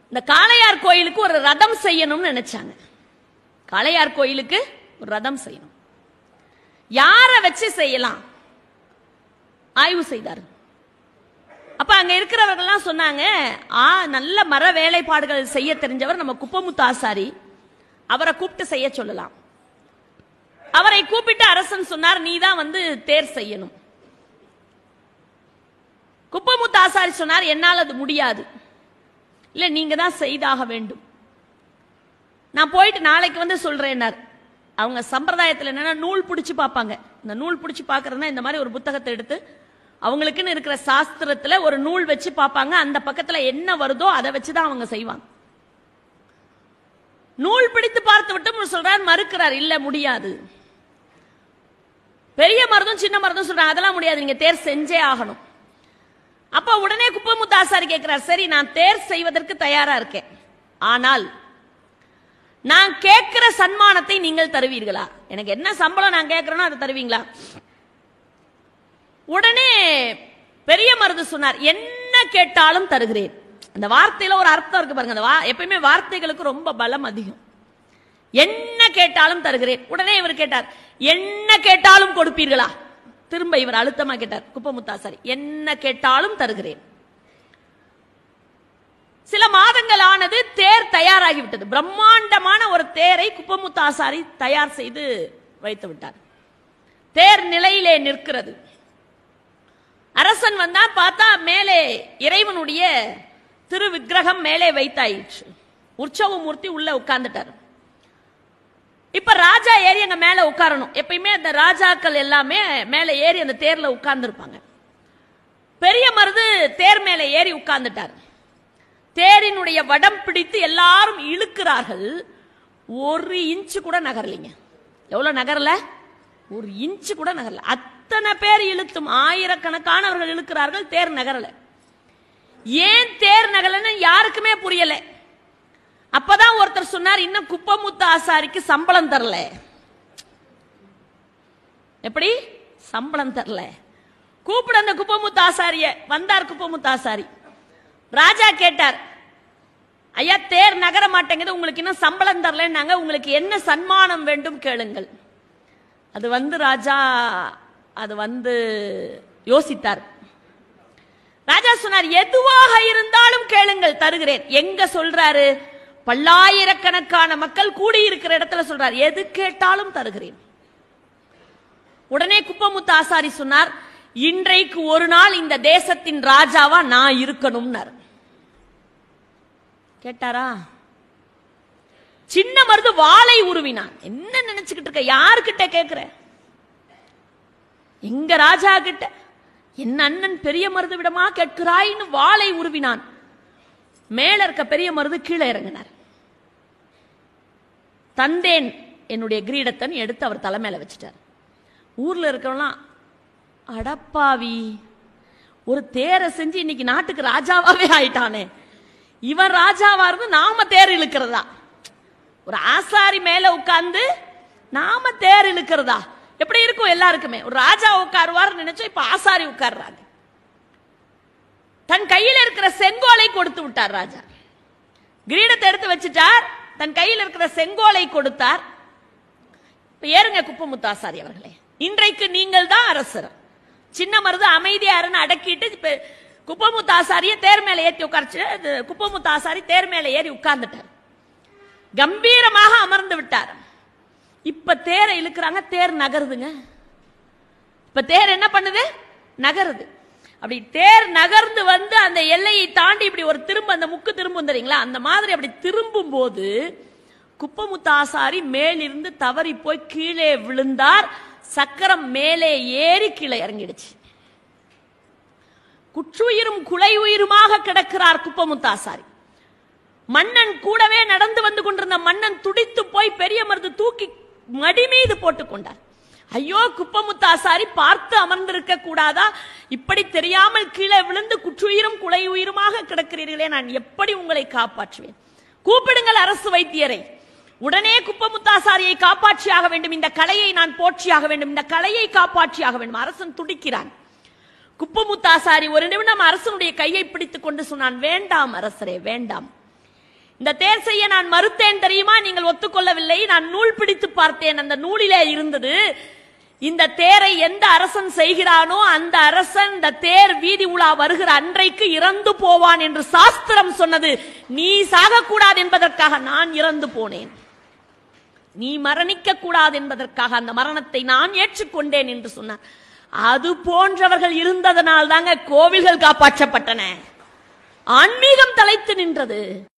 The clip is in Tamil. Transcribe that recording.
இந்த காளையார் கோயிலுக்கு ஒரு ரதம் செய்யணும்னு நினைச்சாங்க காளையார் கோயிலுக்கு ஒரு ரதம் செய்யணும் யாரை வச்சு செய்யலாம் ஆய்வு செய்தார் அப்ப அங்க இருக்கிறவர்கள்லாம் சொன்னாங்க ஆ நல்ல மர வேலைப்பாடுகள் செய்ய தெரிஞ்சவர் நம்ம குப்பமுத்து ஆசாரி அவரை கூப்பிட்டு செய்ய சொல்லலாம் அவரை கூப்பிட்டு அரசன் சொன்னார் நீ தான் வந்து தேர் செய்யணும் குப்பமுத்து ஆசாரி சொன்னார் என்னால் அது முடியாது இல்ல நீங்க தான் செய்தாக வேண்டும் நான் போயிட்டு நாளைக்கு வந்து சொல்றேன்னார் அவங்க சம்பிரதாயத்துல என்னன்னா நூல் பிடிச்சு பார்ப்பாங்க இந்த நூல் பிடிச்சு பார்க்கறதுனா இந்த மாதிரி ஒரு புத்தகத்தை எடுத்து அவங்களுக்குன்னு இருக்கிற சாஸ்திரத்துல ஒரு நூல் வச்சு பார்ப்பாங்க அந்த பக்கத்துல என்ன வருதோ அதை வச்சு தான் அவங்க செய்வாங்க நூல் பிடித்து பார்த்து விட்டு சொல்றார் மறுக்கிறார் இல்ல முடியாது பெரிய மருதும் சின்ன மருதும் சொல்றாங்க அதெல்லாம் முடியாது நீங்க தேர் செஞ்சே ஆகணும் அப்ப உடனே குப்பமுத்து ஆசாரி கேட்கிறார் சரி நான் தேர் செய்வதற்கு தயாரா இருக்கேன் ஆனால் நான் கேட்கிற சன்மானத்தை நீங்கள் தருவீர்களா எனக்கு என்ன சம்பளம் நான் கேட்கிறேனோ அதை தருவீங்களா உடனே பெரிய மருது சொன்னார் என்ன கேட்டாலும் தருகிறேன் அந்த வார்த்தையில ஒரு அர்த்தம் இருக்கு பாருங்க அந்த வா- எப்பயுமே வார்த்தைகளுக்கு ரொம்ப பலம் அதிகம் என்ன கேட்டாலும் தருகிறேன் உடனே இவர் கேட்டார் என்ன கேட்டாலும் கொடுப்பீர்களா திரும்ப இவர் அழுத்தமா கேட்டார் குப்பமுத்தாசாரி என்ன கேட்டாலும் தருகிறேன் சில மாதங்கள் ஆனது தேர் தயாராகிவிட்டது பிரம்மாண்டமான ஒரு தேரை குப்பமுத்தாசாரி தயார் செய்து வைத்து விட்டார் தேர் நிலையிலே நிற்கிறது அரசன் வந்தா பார்த்தா மேலே இறைவனுடைய திரு விக்கிரகம் மேலே வைத்தாயிற்று உற்சவ மூர்த்தி உள்ள உட்கார்ந்துட்டார் இப்ப ராஜா ஏறி அங்க மேல உட்காரணும் எப்பயுமே அந்த ராஜாக்கள் எல்லாமே மேல ஏறி அந்த தேர்ல உட்கார்ந்து இருப்பாங்க பெரிய மருது தேர் மேல ஏறி உட்கார்ந்துட்டார் தேரினுடைய வடம் பிடித்து எல்லாரும் இழுக்கிறார்கள் ஒரு இன்ச்சு கூட நகரலைங்க எவ்வளவு நகரல ஒரு இன்ச்சு கூட நகரல அத்தனை பேர் இழுத்தும் ஆயிரக்கணக்கானவர்கள் இழுக்கிறார்கள் தேர் நகரல ஏன் தேர் நகரலன்னு யாருக்குமே புரியல அப்பதான் ஒருத்தர் சொன்னார் இன்னும் குப்பமுத்து ஆசாரிக்கு சம்பளம் தரல எப்படி சம்பளம் தரல கூப்பிட அந்த குப்பமுத்து ஆசாரிய வந்தார் குப்பமுத்து ஆசாரி ராஜா கேட்டார் ஐயா தேர் நகர மாட்டேங்குது உங்களுக்கு இன்னும் சம்பளம் தரலன்னாங்க உங்களுக்கு என்ன சன்மானம் வேண்டும் கேளுங்கள் அது வந்து ராஜா அது வந்து யோசித்தார் ராஜா சொன்னார் எதுவாக இருந்தாலும் கேளுங்கள் தருகிறேன் எங்க சொல்றாரு பல்லாயிரக்கணக்கான மக்கள் கூடியிருக்கிற இடத்துல சொல்றார் எது கேட்டாலும் தருகிறேன் உடனே குப்பமுத்து ஆசாரி சொன்னார் இன்றைக்கு ஒரு நாள் இந்த தேசத்தின் ராஜாவா நான் இருக்கணும்னார் கேட்டாரா சின்ன மருது வாளை உருவினான் என்ன நினைச்சுக்கிட்டு இருக்க யாருக்கிட்ட கேக்குற எங்க ராஜா கிட்ட என் அண்ணன் பெரிய மருது விடமா கேட்கிறாய்னு வாளை உருவினான் மேல இருக்க பெரிய மருது கீழே இறங்கினார் தந்தேன் என்னுடைய கிரீடத்தன் எடுத்து அவர் தலைமையில வச்சுட்டார் ஊர்ல இருக்கவங்களாம் அடப்பாவி ஒரு தேரை செஞ்சு இன்னைக்கு நாட்டுக்கு ராஜாவாவே ஆயிட்டானே இவன் ராஜாவா இருந்து நாம தேர் இழுக்கிறதா ஒரு ஆசாரி மேல உட்கார்ந்து நாம தேர் இழுக்கிறதா எப்படி இருக்கும் எல்லாருக்குமே ஒரு ராஜா உட்காருவார் நினைச்சோம் இப்ப ஆசாரி உட்கார்றாங்க தன் கையில இருக்கிற செங்கோலை கொடுத்து விட்டார் ராஜா கிரீடத்தை எடுத்து வச்சுட்டார் தன் கையில் இருக்கிற செங்கோலை கொடுத்தார் இப்ப ஏறுங்க குப்பமுத்து ஆசாரி அவர்களே இன்றைக்கு நீங்கள் தான் அரசர் சின்ன மருது அமைதியாருன்னு அடக்கிட்டு இப்ப குப்பமுத்து ஆசாரிய தேர் மேல ஏத்தி உட்கார்ச்சு அது குப்பமுத்து ஆசாரி தேர் மேல ஏறி உட்கார்ந்துட்டார் கம்பீரமாக அமர்ந்து விட்டார் இப்ப தேரை இழுக்கிறாங்க தேர் நகருதுங்க இப்ப தேர் என்ன பண்ணுது நகருது அப்படி தேர் நகர்ந்து வந்து அந்த எல்லையை தாண்டி இப்படி ஒரு திரும்ப அந்த முக்கு திரும்பும் தெரியுங்களா அந்த மாதிரி அப்படி திரும்பும் போது குப்பமுத்து ஆசாரி மேலிருந்து தவறி போய் கீழே விழுந்தார் சக்கரம் மேலே ஏறி கீழே இறங்கிடுச்சு குற்றுயிரும் குலை உயிருமாக கிடக்கிறார் குப்பமுத்து ஆசாரி மன்னன் கூடவே நடந்து வந்து கொண்டிருந்த மன்னன் துடித்து போய் பெரிய மருது தூக்கி மடி மீது போட்டுக் கொண்டார் ஐயோ குப்பமுத்து ஆசாரி பார்த்து அமர்ந்திருக்க கூடாதா இப்படி தெரியாமல் கீழே விழுந்து குற்றுயிரும் குலை உயிருமாக கிடக்கிறீர்களே நான் எப்படி உங்களை காப்பாற்றுவேன் கூப்பிடுங்கள் அரசு வைத்தியரை உடனே குப்பமுத்தாசாரியை காப்பாற்றியாக வேண்டும் இந்த கலையை நான் போற்றியாக வேண்டும் இந்த கலையை காப்பாற்றியாக வேண்டும் அரசன் துடிக்கிறான் குப்பமுத்தாசாரி ஒரு நிமிடம் அரசனுடைய கையை பிடித்துக் கொண்டு சொன்னான் வேண்டாம் அரசரே வேண்டாம் இந்த தேர் செய்ய நான் மறுத்தேன் தெரியுமா நீங்கள் ஒத்துக்கொள்ளவில்லை நான் நூல் பிடித்து பார்த்தேன் அந்த நூலிலே இருந்தது இந்த தேரை எந்த அரசன் செய்கிறானோ அந்த அரசன் இந்த தேர் வீதி உலா வருகிற அன்றைக்கு இறந்து போவான் என்று சாஸ்திரம் சொன்னது நீ சாகக்கூடாது என்பதற்காக நான் இறந்து போனேன் நீ மரணிக்க கூடாது என்பதற்காக அந்த மரணத்தை நான் ஏற்றுக்கொண்டேன் என்று சொன்னார் அது போன்றவர்கள் இருந்ததனால் தாங்க கோவில்கள் காப்பாற்றப்பட்டன ஆன்மீகம் தலைத்து நின்றது